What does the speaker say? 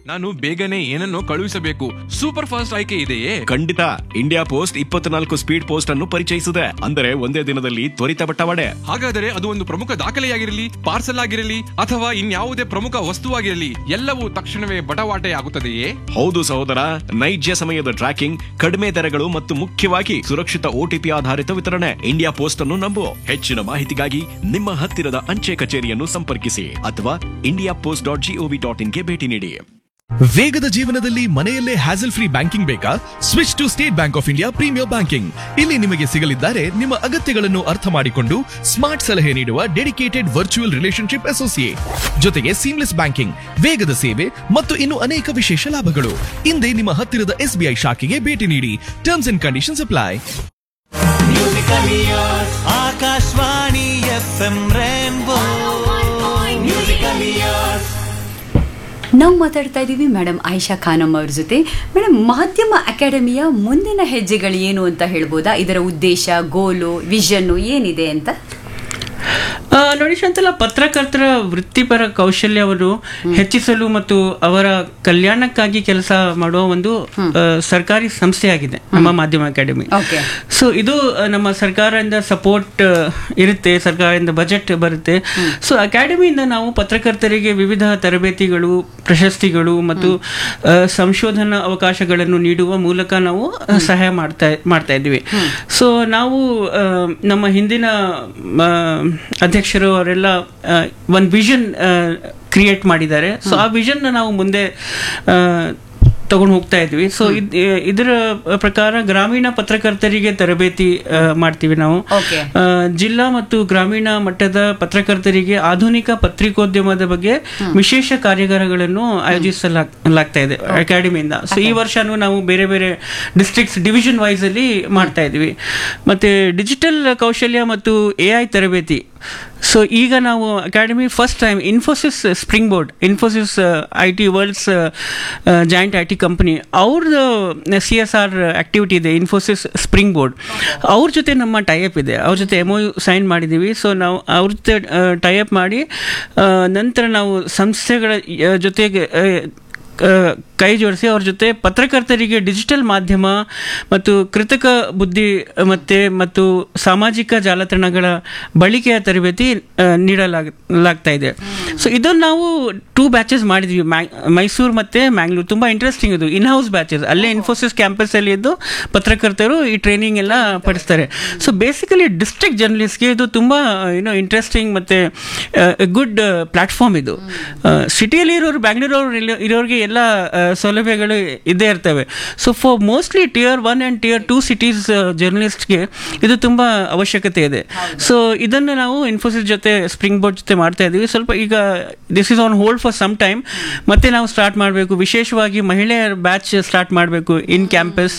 ನಾನು ಬೇಗನೆ ಏನನ್ನು ಕಳುಹಿಸಬೇಕು ಸೂಪರ್ ಫಾಸ್ಟ್ ಆಯ್ಕೆ ಇದೆಯೇ ಖಂಡಿತ ಇಂಡಿಯಾ ಪೋಸ್ಟ್ ಇಪ್ಪತ್ನಾಲ್ಕು ಸ್ಪೀಡ್ ಪೋಸ್ಟ್ ಅನ್ನು ಪರಿಚಯಿಸಿದೆ ಅಂದರೆ ಒಂದೇ ದಿನದಲ್ಲಿ ತ್ವರಿತ ಬಟ್ಟವಾಡೆ ಹಾಗಾದರೆ ಅದು ಒಂದು ಪ್ರಮುಖ ದಾಖಲೆಯಾಗಿರಲಿ ಪಾರ್ಸಲ್ ಆಗಿರಲಿ ಅಥವಾ ಇನ್ಯಾವುದೇ ಪ್ರಮುಖ ವಸ್ತುವಾಗಿರಲಿ ಎಲ್ಲವೂ ತಕ್ಷಣವೇ ಬಟವಾಟೆ ಆಗುತ್ತದೆಯೇ ಹೌದು ಸಹೋದರ ನೈಜ ಸಮಯದ ಟ್ರ್ಯಾಕಿಂಗ್ ಕಡಿಮೆ ದರಗಳು ಮತ್ತು ಮುಖ್ಯವಾಗಿ ಸುರಕ್ಷಿತ ಓಟಿಪಿ ಆಧಾರಿತ ವಿತರಣೆ ಇಂಡಿಯಾ ಪೋಸ್ಟ್ ಅನ್ನು ನಂಬು ಹೆಚ್ಚಿನ ಮಾಹಿತಿಗಾಗಿ ನಿಮ್ಮ ಹತ್ತಿರದ ಅಂಚೆ ಕಚೇರಿಯನ್ನು ಸಂಪರ್ಕಿಸಿ ಅಥವಾ India Post dot G O V dot ಇನ್ಗೆ ಭೇಟಿ ನೀಡಿ ವೇಗದ ಜೀವನದಲ್ಲಿ ಮನೆಯಲ್ಲೇ ಹ್ಯಾಸಲ್ ಫ್ರೀ ಬ್ಯಾಂಕಿಂಗ್ ಬೇಕಾ switch to State Bank of India premier banking ಇಲ್ಲಿ ನಿಮಗೆ ಸಿಗಲಿದ್ದಾರೆ ನಿಮ್ಮ ಅಗತ್ಯಗಳನ್ನು ಅರ್ಥ ಮಾಡಿಕೊಂಡು ಸ್ಮಾರ್ಟ್ ಸಲಹೆ ನೀಡುವ ಡೆಡಿಕೇಟೆಡ್ ವರ್ಚುವಲ್ ರಿಲೇಶನ್ಶಿಪ್ ಅಸೋಸಿಯೇಟ್ ಜೊತೆಗೆ ಸೀಮ್ಲೆಸ್ ಬ್ಯಾಂಕಿಂಗ್ ವೇಗದ ಸೇವೆ ಮತ್ತು ಇನ್ನು ಅನೇಕ ವಿಶೇಷ ಲಾಭಗಳು ಹಿಂದೆ ನಿಮ್ಮ ಹತ್ತಿರದ ಎಸ್ಬಿಐ ಶಾಖೆಗೆ ಭೇಟಿ ನೀಡಿ terms and conditions apply Akashvani F M rainbow musical years ನಾವು ಮಾತಾಡ್ತಾ ಇದ್ದೀವಿ ಮೇಡಮ್ ಆಯಿಷಾ ಖಾನಮ್ ಅವ್ರ ಜೊತೆ ಮೇಡಮ್ ಮಾಧ್ಯಮ ಅಕಾಡೆಮಿಯ ಮುಂದಿನ ಹೆಜ್ಜೆಗಳು ಏನು ಅಂತ ಹೇಳ್ಬೋದಾ ಇದರ ಉದ್ದೇಶ ಗೋಲು ವಿಷನ್ನು ಏನಿದೆ ಅಂತ ಆ, ನೋಡಿ ಶಾಂತಲ ಪತ್ರಕರ್ತರ ವೃತ್ತಿಪರ ಕೌಶಲ್ಯವನ್ನು ಹೆಚ್ಚಿಸಲು ಮತ್ತು ಅವರ ಕಲ್ಯಾಣಕ್ಕಾಗಿ ಕೆಲಸ ಮಾಡುವ ಒಂದು ಆ, ಸರ್ಕಾರಿ ಸಂಸ್ಥೆಯಾಗಿದೆ ನಮ್ಮ ಮಾಧ್ಯಮ ಅಕಾಡೆಮಿ ಓಕೆ ಸೊ ಇದು ಆ, ನಮ್ಮ ಸರ್ಕಾರದಿಂದ ಸಪೋರ್ಟ್ ಇರುತ್ತೆ ಸರ್ಕಾರದಿಂದ ಬಜೆಟ್ ಬರುತ್ತೆ ಸೊ ಅಕಾಡೆಮಿಯಿಂದ ನಾವು ಪತ್ರಕರ್ತರಿಗೆ ವಿವಿಧ ತರಬೇತಿಗಳು ಪ್ರಶಸ್ತಿಗಳು ಮತ್ತು ಆ, ಸಂಶೋಧನಾ ಅವಕಾಶಗಳನ್ನು ನೀಡುವ ಮೂಲಕ ನಾವು ಆ, ಸಹಾಯ ಮಾಡ್ತಾ ಮಾಡ್ತಾ ಇದ್ವಿ ಸೊ ನಾವು ಆ, ನಮ್ಮ ಹಿಂದಿನ ಆ, ಅಧ್ಯಕ್ಷರು ಅವರೆಲ್ಲ ಒಂದು ವಿಷನ್ ಕ್ರಿಯೇಟ್ ಮಾಡಿದ್ದಾರೆ ಸೊ ಆ ವಿಷನ್ ನಾವು ಮುಂದೆ ಆ, ತಗೊಂಡು ಹೋಗ್ತಾ ಇದ್ವಿ ಸೊ ಇದರ ಪ್ರಕಾರ ಗ್ರಾಮೀಣ ಪತ್ರಕರ್ತರಿಗೆ ತರಬೇತಿ ಆ, ಮಾಡ್ತೀವಿ ನಾವು Okay. ಆ, ಜಿಲ್ಲಾ ಮತ್ತು ಗ್ರಾಮೀಣ ಮಟ್ಟದ ಪತ್ರಕರ್ತರಿಗೆ ಆಧುನಿಕ ಪತ್ರಿಕೋದ್ಯಮದ ಬಗ್ಗೆ ವಿಶೇಷ ಕಾರ್ಯಾಗಾರಗಳನ್ನು ಆಯೋಜಿಸಲಾಗ್ತಾ ಇದೆ ಅಕಾಡೆಮಿಯಿಂದ ಸೊ ಈ ವರ್ಷನೂ ನಾವು ಬೇರೆ ಬೇರೆ ಡಿಸ್ಟ್ರಿಕ್ಟ್ಸ್ ಡಿವಿಷನ್ ವೈಸ್ ಅಲ್ಲಿ ಮಾಡ್ತಾ ಇದ್ವಿ ಮತ್ತೆ ಡಿಜಿಟಲ್ ಕೌಶಲ್ಯ ಮತ್ತು ಎ ಐ ತರಬೇತಿ ಸೊ ಈಗ ನಾವು academy first time Infosys springboard Infosys I T world's giant I T company ಅವ್ರದ್ದು ಸಿ ಎಸ್ ಆರ್ ಆಕ್ಟಿವಿಟಿ ಇದೆ ಇನ್ಫೋಸಿಸ್ ಸ್ಪ್ರಿಂಗ್ ಬೋರ್ಡ್ ಅವ್ರ ಜೊತೆ ನಮ್ಮ ಟೈಅಪ್ ಇದೆ ಅವ್ರ ಜೊತೆ ಎಮ್ ಸೈನ್ ಮಾಡಿದ್ದೀವಿ ಸೊ ನಾವು ಅವ್ರ ಜೊತೆ ಟೈಅಪ್ ಮಾಡಿ ಆ, ನಂತರ ನಾವು ಸಂಸ್ಥೆಗಳ ಆ, ಜೊತೆಗೆ ಆ, ಆ, ಕೈ ಜೋಡಿಸಿ ಅವ್ರ ಜೊತೆ ಪತ್ರಕರ್ತರಿಗೆ ಡಿಜಿಟಲ್ ಮಾಧ್ಯಮ ಮತ್ತು ಕೃತಕ ಬುದ್ಧಿ ಮತ್ತೆ ಮತ್ತು ಸಾಮಾಜಿಕ ಜಾಲತಾಣಗಳ ಬಳಕೆಯ ತರಬೇತಿ ಆ, ನೀಡಲಾಗ ಲಾಗ್ತಾ ಇದೆ ಸೊ ಇದನ್ನು ನಾವು ಟೂ ಬ್ಯಾಚಸ್ ಮಾಡಿದ್ವಿ ಮೈಸೂರು ಮತ್ತೆ ಮ್ಯಾಂಗ್ಳೂರ್ ತುಂಬ ಇಂಟ್ರೆಸ್ಟಿಂಗ್ ಇದು ಇನ್ ಹೌಸ್ ಬ್ಯಾಚಸ್ ಅಲ್ಲೇ ಇನ್ಫೋಸಿಸ್ ಕ್ಯಾಂಪಸ್ಸಲ್ಲಿ ಇದ್ದು ಪತ್ರಕರ್ತರು ಈ ಟ್ರೈನಿಂಗ್ ಎಲ್ಲ ಪಡಿಸ್ತಾರೆ ಸೊ ಬೇಸಿಕಲಿ ಡಿಸ್ಟ್ರಿಕ್ಟ್ ಜರ್ನಲಿಸ್ಟ್ಗೆ ಇದು ತುಂಬ ಏನೋ ಇಂಟ್ರೆಸ್ಟಿಂಗ್ ಮತ್ತು ಗುಡ್ ಪ್ಲಾಟ್ಫಾರ್ಮ್ ಇದು ಸಿಟಿಯಲ್ಲಿ ಇರೋರು ಬ್ಯಾಂಗ್ಳೂರವ್ರು ಇರೋ- ಇರೋರಿಗೆ ಎಲ್ಲ ಆ, ಸೌಲಭ್ಯಗಳು ಇದ್ದೇ ಇರ್ತವೆ so for mostly tier one and tier two cities ಜರ್ನಲಿಸ್ಟ್ಗೆ ಇದು ತುಂಬ ಅವಶ್ಯಕತೆ ಇದೆ ಸೊ ಇದನ್ನು ನಾವು ಇನ್ಫೋಸಿಸ್ ಜೊತೆ ಸ್ಪ್ರಿಂಗ್ ಬೋರ್ಡ್ ಜೊತೆ ಮಾಡ್ತಾ ಇದ್ದೀವಿ ಸ್ವಲ್ಪ ಈಗ this is on hold for some time ಮತ್ತೆ ನಾವು ಸ್ಟಾರ್ಟ್ ಮಾಡಬೇಕು ವಿಶೇಷವಾಗಿ ಮಹಿಳೆಯರ ಬ್ಯಾಚ್ ಸ್ಟಾರ್ಟ್ ಮಾಡಬೇಕು ಇನ್ ಕ್ಯಾಂಪಸ್